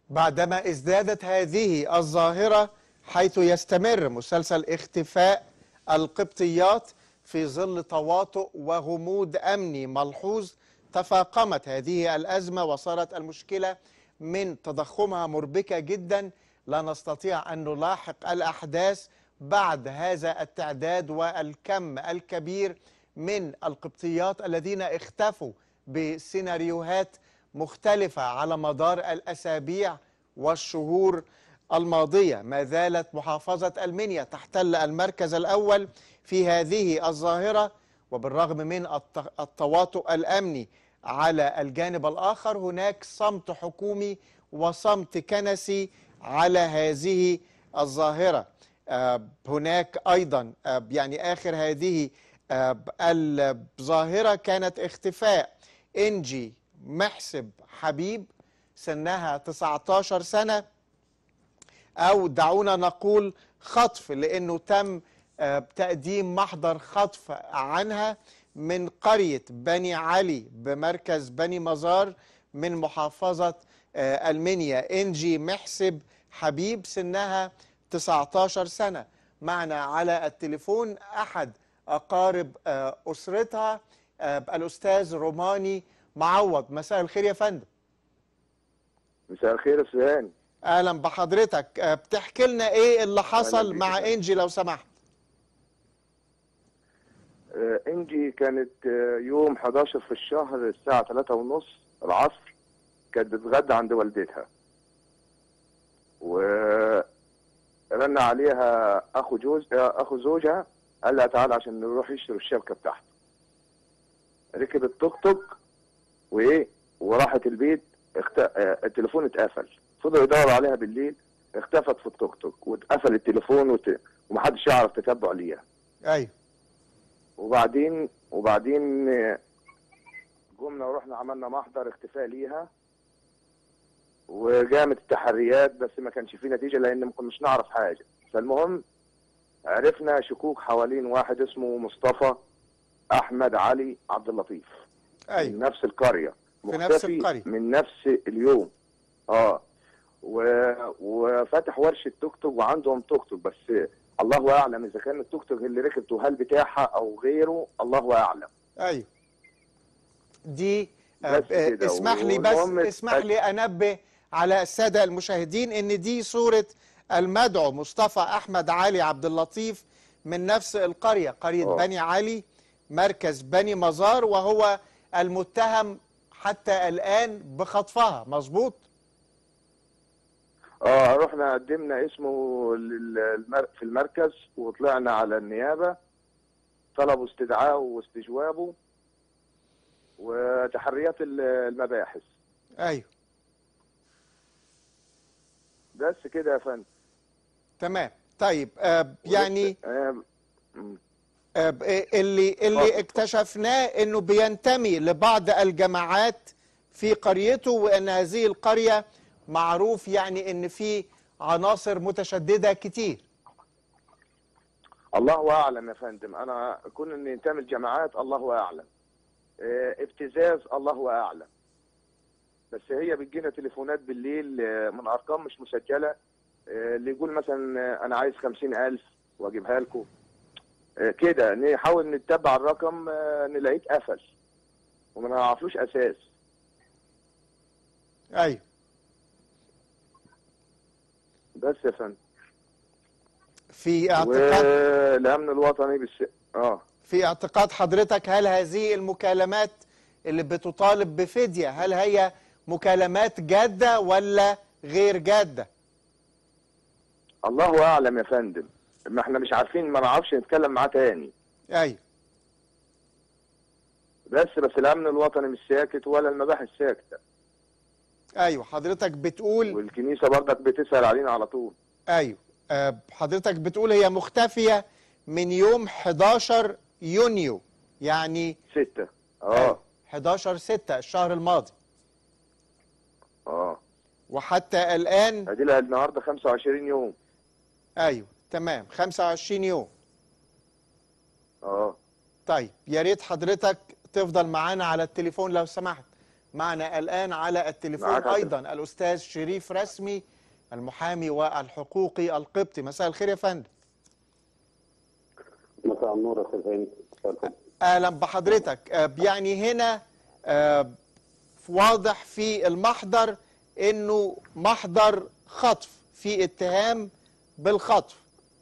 بعدما ازدادت هذه الظاهرة حيث يستمر مسلسل اختفاء القبطيات في ظل تواطؤ وغموض أمني ملحوظ تفاقمت هذه الأزمة وصارت المشكلة من تضخمها مربكة جدا لا نستطيع أن نلاحق الأحداث بعد هذا التعداد والكم الكبير من القبطيات الذين اختفوا بسيناريوهات مختلفة على مدار الأسابيع والشهور الماضية ما زالت محافظة المنيا تحتل المركز الأول في هذه الظاهرة وبالرغم من الت- التواطؤ الأمني على الجانب الآخر هناك صمت حكومي وصمت كنسي على هذه الظاهرة آه، هناك أيضا آه، يعني آخر هذه آه، الظاهرة كانت اختفاء إنجي محسب حبيب سنها 19 سنة أو دعونا نقول خطف لأنه تم آه، تقديم محضر خطف عنها من قرية بني علي بمركز بني مزار من محافظة آه، المنيا إنجي محسب حبيب سنها 19 سنة معنا على التليفون أحد أقارب آه، أسرتها آه، الأستاذ روماني معوض مساء الخير يا فندم مساء الخير يا سهاني اهلا بحضرتك آه، بتحكي لنا ايه اللي حصل بيك مع يا فندم. انجي لو سمحت آه، انجي كانت آه، يوم 11 في الشهر الساعة 3 ونص العصر كانت بتتغدى عند والدتها و رن عليها اخو جوز آه، اخو زوجها قال لها تعالى عشان نروح يشتروا الشبكة بتاعته ركب التوك توك وايه وراحت البيت اخت... آه، التليفون اتقفل فضل يدور عليها بالليل اختفت في التوك توك واتقفل التليفون وت... ومحدش يعرف تتبع ليها ايوه وبعدين وبعدين آه، قمنا ورحنا عملنا محضر اختفاء ليها وقامت التحريات بس ما كانش فيه نتيجه لان ما كناش نعرف حاجه فالمهم عرفنا شكوك حوالين واحد اسمه مصطفى احمد علي عبد اللطيف من ايوه نفس القريه في نفس مختفي القرية. من نفس اليوم اه و... وفتح ورشه توك توك وعندهم توك توك بس الله اعلم اذا كان التوك توك اللي ركبته هل بتاعها او غيره الله اعلم ايوه دي آه، بس آه، كده. اسمح لي بس والمهم اسمح لي انبه على الساده المشاهدين ان دي صوره المدعو مصطفى احمد علي عبد اللطيف من نفس القريه قريه آه. بني علي مركز بني مزار وهو المتهم حتى الان بخطفها مظبوط اه رحنا قدمنا اسمه لل- المر... في المركز وطلعنا على النيابه طلبوا استدعائه واستجوابه وتحريات ال- المباحث ايوه بس كده يا فندم تمام طيب آه يعني آه، م. آه، ب- اللي اللي اتفضل. اكتشفناه انه بينتمي لبعض الجماعات في قريته وان هذه القريه معروف يعني ان في عناصر متشدده كتير الله اعلم يا فندم انا كون اني انتمي الجماعات الله اعلم آه، ابتزاز الله اعلم بس هي بتجينا تليفونات بالليل آه، من ارقام مش مسجله آه، اللي يقول مثلا آه، انا عايز خمسين الف واجيبها لكم آه، كده نحاول نتبع الرقم آه، نلاقيه اتقفل وما نعرفلوش اساس ايوه بس يا فندم في اعتقاد والامن الوطني بالس... اه في اعتقاد حضرتك هل هذه المكالمات اللي بتطالب بفديه هل هي مكالمات جاده ولا غير جاده الله اعلم يا فندم ما احنا مش عارفين ما نعرفش نتكلم معاه تاني ايوه بس بس الامن الوطني مش ساكت ولا المباحث ساكته ايوه حضرتك بتقول والكنيسه برضك بتسال علينا على طول ايوه آه، حضرتك بتقول هي مختفيه من يوم 11 يونيو يعني سته أيوة، اه 11 6 الشهر الماضي اه وحتى الان ادي لها النهارده 25 يوم ايوه تمام 25 يوم اه طيب يا ريت حضرتك تفضل معانا على التليفون لو سمحت معنا الآن على التليفون معك على أيضا الأستاذ شريف رسمي المحامي والحقوقي القبطي مساء الخير يا فندم مساء النور يا استاذ هاني مساء الفل. اهلا بحضرتك آه، يعني هنا آه، واضح في المحضر انه محضر خطف في اتهام بالخطف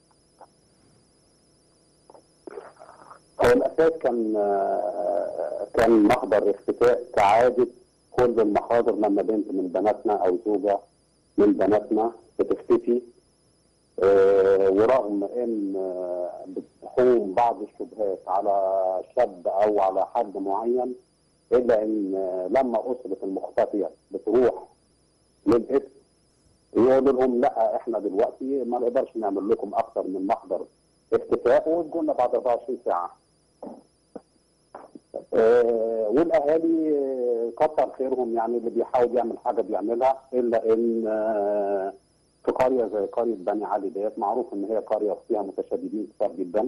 هو الاساس كان آه، كان محضر اختفاء كعاده كل المحاضر لما بنت من بناتنا او زوجه من بناتنا بتختفي آه، ورغم ان آه، بتقوم بعض الشبهات على شاب او على حد معين الا ان آه، لما اسره المختفيه بتروح للاسم يقولوا لهم لا احنا دلوقتي ما نقدرش نعمل لكم اكتر من محضر اختفاء وتقولنا بعد 24 ساعه. آه، والاهالي آه، كتر خيرهم يعني اللي بيحاول يعمل حاجه بيعملها الا ان آه، في قريه زي قريه بني علي ديت معروف ان هي قريه فيها متشددين كتير جدا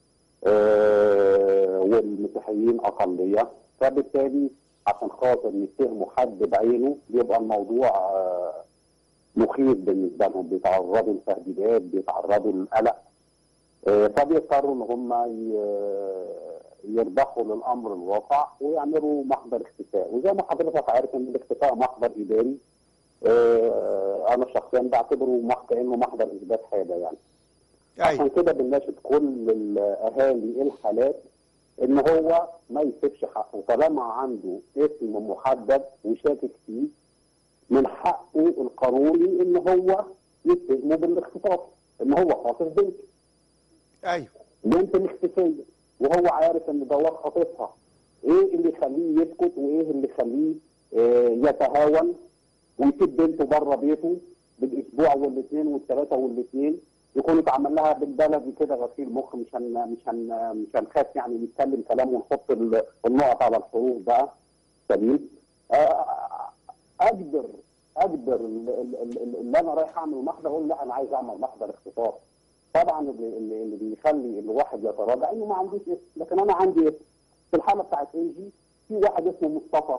آه، والمسيحيين اقليه فبالتالي عشان خاطر يتهموا حد بعينه بيبقى الموضوع آه، مخيف بالنسبه لهم بيتعرضوا لتهديدات بيتعرضوا للقلق آه، فبيضطروا ان هم ي- يرضخوا للامر الواقع ويعملوا محضر اختفاء وزي ما حضرتك عارف ان الاختفاء محضر اداري آه، انا شخصيا بعتبره مح- كانه محضر اثبات حاجه يعني عشان ايوه كده بنناشد كل الاهالي الحالات ان هو ما يسيبش حقه طالما عنده اسم محدد وشاكك فيه من حقه القانوني ان هو يتهمه بالاختطاف ان هو خاطف بنت ايوه بنت مختفيه وهو عارف ان دوت خاطفها ايه اللي يخليه يسكت وايه اللي يخليه آه، يتهاون ويسيب بنته بره بيته بالاسبوع والاثنين والثلاثه والاثنين يكون اتعمل لها بالبلدي كده غسيل مخ مش هن مش هن مش هنخاف يعني نتكلم كلام ونحط ال- النقط على الحروف بقى سليم آه، اجبر اجبر ال- ال- ال- اللي انا رايح اعمل محضر اقول لا انا عايز اعمل محضر اختصاص طبعا اللي, اللي اللي بيخلي الواحد يتراجع انه ما عندوش اسم لكن انا عندي اسم في الحاله بتاعت انجي في واحد اسمه مصطفى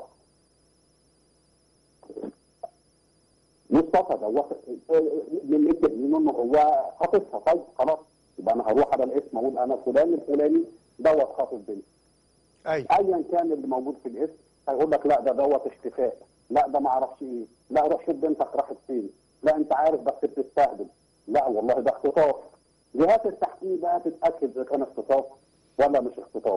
مصطفى ده واحد من التهمين انه هو خاطفها طيب خلاص يبقى انا هروح على الاسم اقول انا فلان الفلاني دوت خاطف بنتي ايوه ايا كان اللي موجود في الاسم هيقول لك لا ده دوت اختفاء لا ده ما اعرفش ايه لا روح شوف بنتك راحت فين لا انت عارف بس بتستهبل لا والله ده اختطاف جهات التحقيق بقى تتاكد اذا كان اختطاف ولا مش اختطاف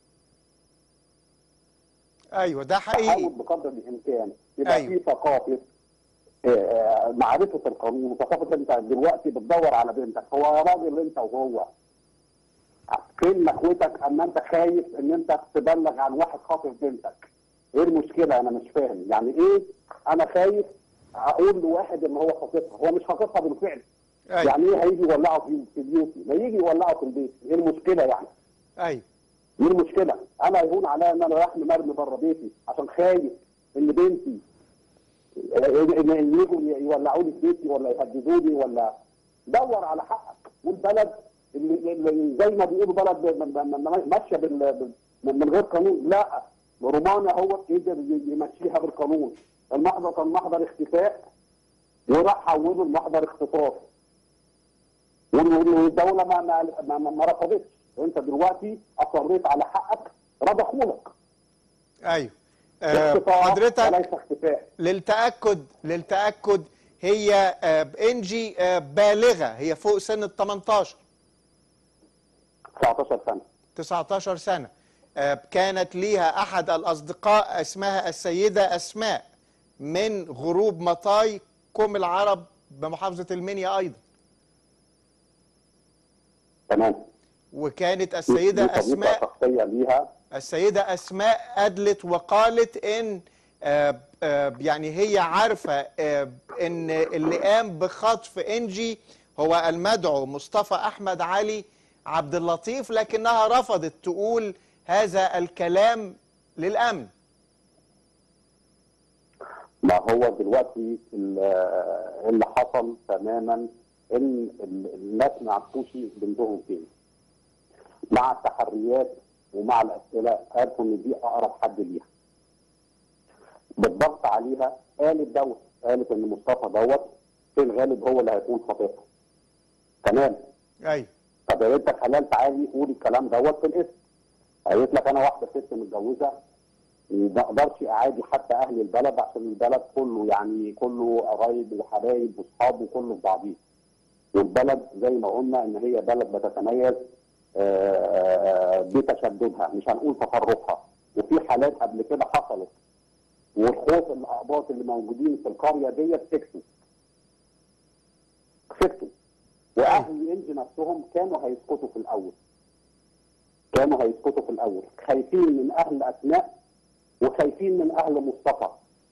ايوه ده تحاول حقيقي بقدر الامكان يبقى أيوة. في ثقافه آه، معرفه القانون وثقافه انت دلوقتي بتدور على بنتك هو يا راجل انت وهو فين نخوتك اما انت خايف ان انت تبلغ عن واحد خاطف بنتك ايه المشكله انا مش فاهم يعني ايه انا خايف اقول لواحد ان هو خاطفها هو مش خاطفها بالفعل ايوه يعني ايه هيجي يولعه في في بيوتي ما يجي يولعه في البيت ايه المشكله يعني ايوه ايه المشكله؟ انا يهون عليا ان انا رايح مرمي بره بيتي عشان خايف ان بنتي ان إن يجوا يولعوا لي في بيتي ولا يهددوني ولا دور على حقك والبلد اللي, اللي زي ما بيقولوا بلد م- م- م- ماشيه بال- بال- من غير قانون لا رومانيا هو قدر ي- يمشيها بالقانون المحضر كان محضر اختفاء وراح حوله لمحضر اختطاف والدوله ما ما ما, ما, ما رفضتش وانت دلوقتي اصريت على حقك رضخولك ايوه آه، اختطاف حضرتك وليس اختفاء للتأكد للتأكد هي آه، انجي آه، بالغة هي فوق سن ال 18 19 سنه 19 سنة آه، كانت ليها أحد الأصدقاء اسمها السيدة أسماء من غروب مطاي كوم العرب بمحافظة المنيا أيضا تمام وكانت دي السيدة صديقة أسماء شخصيه ليها السيدة أسماء أدلت وقالت إن آه، آه، يعني هي عارفة آه، إن اللي قام بخطف إنجي هو المدعو مصطفى أحمد علي عبد اللطيف لكنها رفضت تقول هذا الكلام للأمن ما هو دلوقتي ال- اللي حصل تماما ان ال- الناس ما عرفوش بنتهم فين مع التحريات ومع الاسئله عرفوا ان دي اقرب حد ليها بالضغط عليها قالت دوت قالت ان مصطفى دوت في الغالب هو اللي هيكون خطيبها تمام ايوه طب يا بنت الحلال تعالي قولي الكلام دوت في الاسم قالت لك انا واحده ست متجوزه وما اقدرش اعادي حتى اهل البلد عشان البلد كله يعني كله قرايب وحبايب واصحاب وكله في بعضيه والبلد زي ما قلنا ان هي بلد بتتميز آه، بتشددها مش هنقول تطرفها وفي حالات قبل كده حصلت والخوف الاقباط اللي موجودين في القريه ديت سكتوا سكتوا واهل انجي نفسهم كانوا هيسكتوا في الاول كانوا هيسكتوا في الاول خايفين من اهل اسماء وخايفين من اهل مصطفى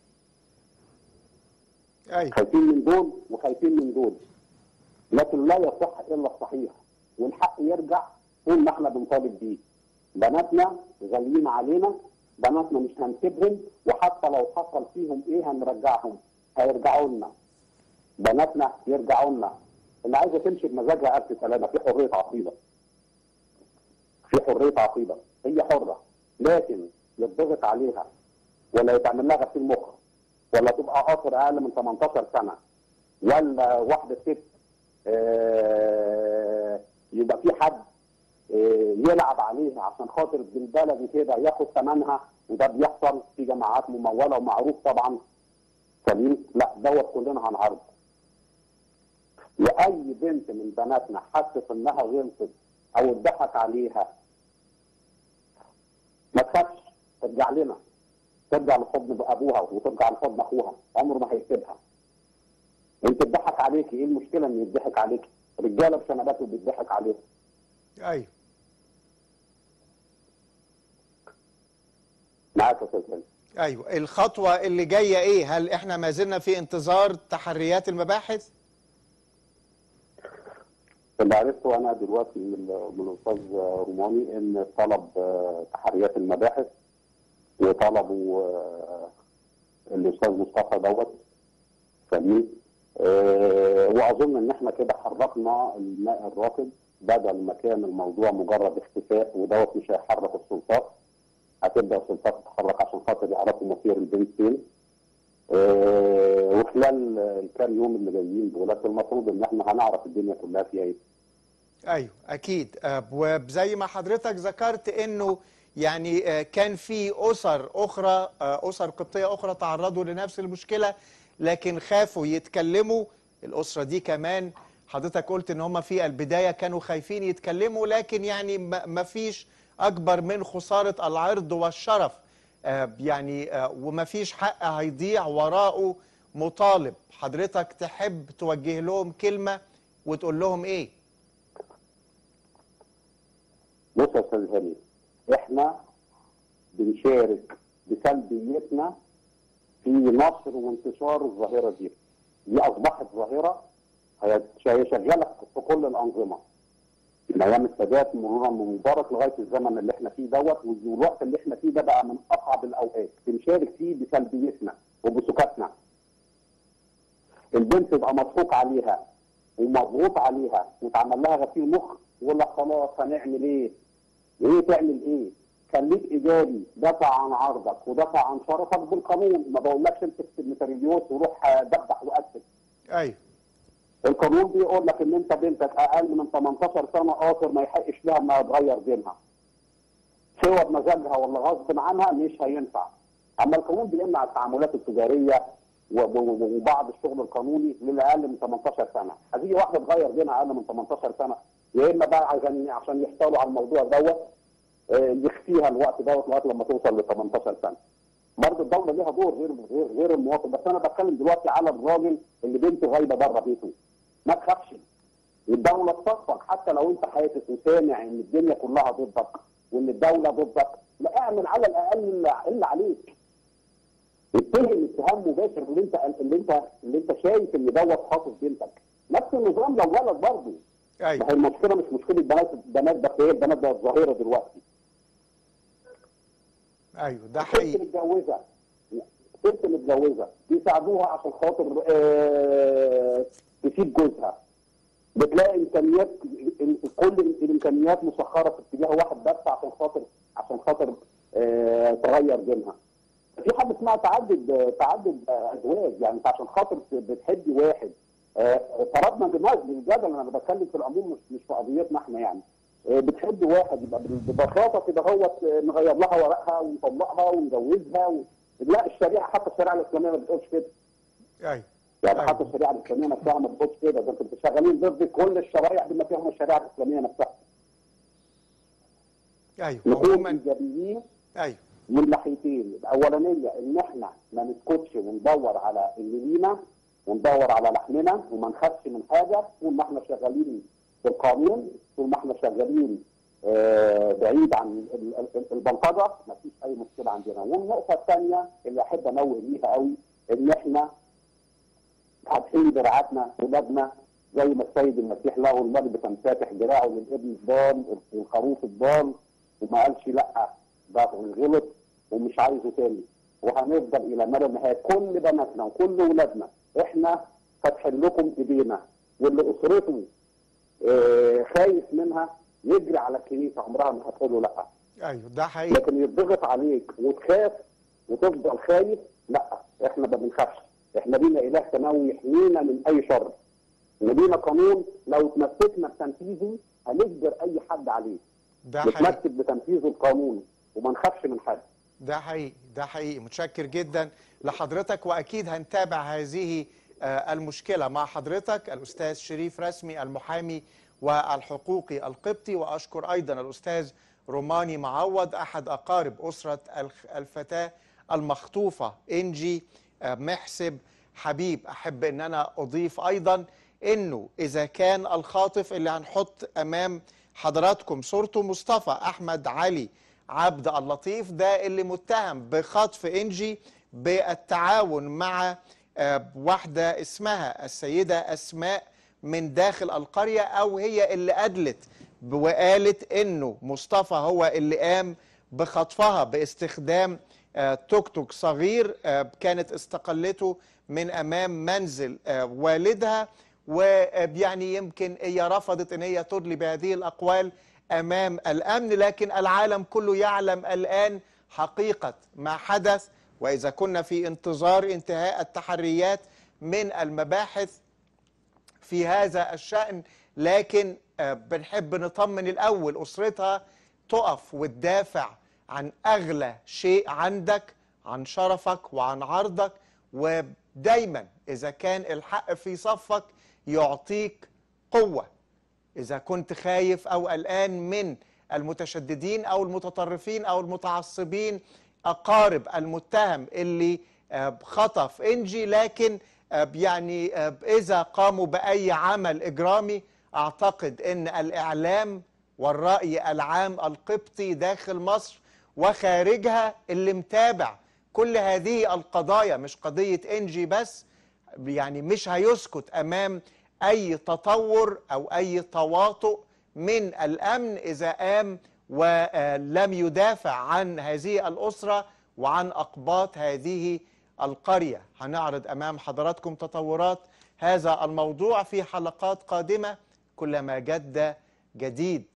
ايوه خايفين من دول وخايفين من دول لكن لا يصح الا الصحيح والحق يرجع طول ما احنا بنطالب بيه بناتنا غاليين علينا بناتنا مش هنسيبهم وحتى لو حصل فيهم ايه هنرجعهم هيرجعوا لنا بناتنا يرجعوا لنا اللي عايزه تمشي بمزاجها الف سلامه في حريه عقيده في حريه عقيده هي حره لكن يضغط عليها ولا يتعمل لها غسيل مخ ولا تبقى قاصر اقل من 18 سنه ولا واحده ست آه، يبقى في حد آه، يلعب عليها عشان خاطر بالبلد كده ياخد ثمنها وده بيحصل في جماعات مموله ومعروف طبعا سليم لا دوت كلنا هنعرضه واي بنت من بناتنا حست انها غلطت او اتضحك عليها ما تخافش ترجع لنا ترجع لحضن ابوها وترجع لحضن اخوها عمره ما هيسيبها انت اتضحك عليكي ايه المشكله ان يضحك عليكي رجاله بشنباته بيضحك عليهم ايوه معاك يا استاذ هاني. ايوه الخطوه اللي جايه ايه هل احنا ما زلنا في انتظار تحريات المباحث اللي عرفته انا دلوقتي من ال- من الاستاذ روماني ان طلب آه، تحريات المباحث وطلبوا آه، الاستاذ مصطفى دوت سليم آه، واظن ان احنا كده حركنا الماء الراكد بدل ما كان الموضوع مجرد اختفاء ودوت مش هيحرك السلطات هتبدا السلطات تتحرك عشان خاطر يعرفوا مصير البنت فين آه، وخلال الكام يوم اللي جايين دولت المفروض ان احنا هنعرف الدنيا كلها فيها ايه ايوه اكيد آه، وزي ما حضرتك ذكرت انه يعني آه، كان في اسر اخرى آه، اسر قبطيه اخرى تعرضوا لنفس المشكله لكن خافوا يتكلموا الاسره دي كمان حضرتك قلت ان هم في البدايه كانوا خايفين يتكلموا لكن يعني ما ما فيش اكبر من خساره العرض والشرف آه، يعني آه، وما فيش حق هيضيع وراءه مطالب حضرتك تحب توجه لهم كلمه وتقول لهم ايه بص يا استاذ هاني احنا بنشارك بسلبيتنا في نشر وانتشار الظاهره دي دي اصبحت ظاهره هي هي شغاله في كل الانظمه من ايام السادات مرورا بمبارك لغايه الزمن اللي احنا فيه دوت والوقت اللي احنا فيه ده بقى من اصعب الاوقات بنشارك فيه بسلبيتنا وبسكاتنا البنت تبقى مضحوك عليها ومضغوط عليها واتعمل لها غسيل مخ يقول لك خلاص هنعمل ايه؟ ايه تعمل ايه؟ خليك ايجابي دافع عن عرضك ودافع عن شرفك بالقانون ما بقولكش امسك المتريليوس وروح دبح وقتل ايوه القانون بيقول لك ان انت بنتك اقل من 18 سنه قاصر ما يحقش لها انها تغير دينها سوى بمزاجها ولا غصب عنها مش هينفع اما القانون بيمنع التعاملات التجاريه و- و- وبعض الشغل القانوني للاقل من 18 سنه هتيجي واحده تغير دينها اقل من 18 سنه يا اما بقى عشان عشان يحصلوا على الموضوع دوت آه، يخفيها الوقت دوت لغايه لما توصل ل 18 سنه برضه الدوله ليها دور غير غير غير المواطن بس انا بتكلم دلوقتي على الراجل اللي بنته غايبه بره بيته ما تخافش الدوله تصفق حتى لو انت حاسس وسامع ان الدنيا كلها ضدك وان الدوله ضدك لا اعمل على الاقل اللي اللي عليك اتهم اتهام مباشر اللي انت اللي انت اللي انت شايف ان دوت خاطف بنتك نفس النظام لو ولد برضه ما ايوه هي المشكله مش مشكله بنات بنات بس هي البنات بقت ظاهره دلوقتي ايوه ده ست حقيقي متجوزه ست متجوزه بيساعدوها عشان خاطر آه، تسيب جوزها بتلاقي امكانيات كل الامكانيات مسخره في اتجاه واحد بس عشان خاطر عشان خاطر آه، تغير دينها في حاجه اسمها اسمها تعدد تعدد ازواج يعني انت عشان خاطر بتحبي واحد آه، فرضنا دماغ بالجدل انا بتكلم في العموم مش مش في قضيتنا احنا يعني آه، بتحب واحد يبقى ببساطه كده هو نغير لها ورقها ونطلقها ونجوزها و... لا الشريعه حتى الشريعه الاسلاميه ما بتقولش كده ايوه يعني أيوة. حتى الشريعه الاسلاميه نفسها ما بتقولش كده ده انتوا شغالين ضد كل الشرائع بما فيهم الشريعه الاسلاميه نفسها ايوه نكون عموما ايجابيين ايوه من ناحيتين الاولانيه ان احنا ما نسكتش وندور على اللي لينا وندور على لحمنا وما نخافش من حاجه طول ما احنا شغالين بالقانون طول ما احنا شغالين آه، بعيد عن ال- ال- البلطجه ما فيش اي مشكله عندنا والنقطه الثانيه اللي احب انوه ليها قوي ان احنا فاتحين دراعاتنا ولادنا زي ما السيد المسيح له المجد كان فاتح دراعه للابن الضال والخروف الضال وما قالش لا ده غلط ومش عايزه تاني وهنفضل الى مدى النهايه كل بناتنا وكل ولادنا احنا فاتحين لكم ايدينا واللي اسرته آه، خايف منها يجري على الكنيسه عمرها ما هتقول له لا ايوه ده حقيقي لكن يضغط عليك وتخاف وتفضل خايف لا احنا ما بنخافش احنا لينا اله سماوي يحمينا من اي شر لدينا قانون لو تمسكنا بتنفيذه هنجبر اي حد عليه ده حقيقي نتمسك بتنفيذ القانون وما نخافش من حد ده حقيقي ده حقيقي متشكر جدا لحضرتك واكيد هنتابع هذه آه، المشكله مع حضرتك الاستاذ شريف رسمي المحامي والحقوقي القبطي واشكر ايضا الاستاذ روماني معوض احد اقارب اسره الخ- الفتاه المخطوفه انجي آه، محسب حبيب احب ان انا اضيف ايضا انه اذا كان الخاطف اللي هنحط امام حضراتكم صورته مصطفى احمد علي عبد اللطيف ده اللي متهم بخطف انجي بالتعاون مع آه، واحده اسمها السيده اسماء من داخل القريه او هي اللي ادلت وقالت انه مصطفى هو اللي قام بخطفها باستخدام آه، توك توك صغير آه، كانت استقلته من امام منزل آه، والدها ويعني يمكن هي رفضت ان هي تدلي بهذه الاقوال امام الامن لكن العالم كله يعلم الان حقيقه ما حدث واذا كنا في انتظار انتهاء التحريات من المباحث في هذا الشأن لكن آه، بنحب نطمن الأول أسرتها تقف وتدافع عن أغلى شيء عندك عن شرفك وعن عرضك ودايما إذا كان الحق في صفك يعطيك قوة إذا كنت خايف أو قلقان من المتشددين أو المتطرفين أو المتعصبين أقارب المتهم اللي آه، خطف إنجي لكن آه، يعني آه، إذا قاموا بأي عمل إجرامي أعتقد أن الإعلام والرأي العام القبطي داخل مصر وخارجها اللي متابع كل هذه القضايا مش قضية إنجي بس يعني مش هيسكت امام اي تطور او اي تواطؤ من الامن اذا قام ولم يدافع عن هذه الاسره وعن اقباط هذه القريه هنعرض امام حضراتكم تطورات هذا الموضوع في حلقات قادمه كلما جد جديد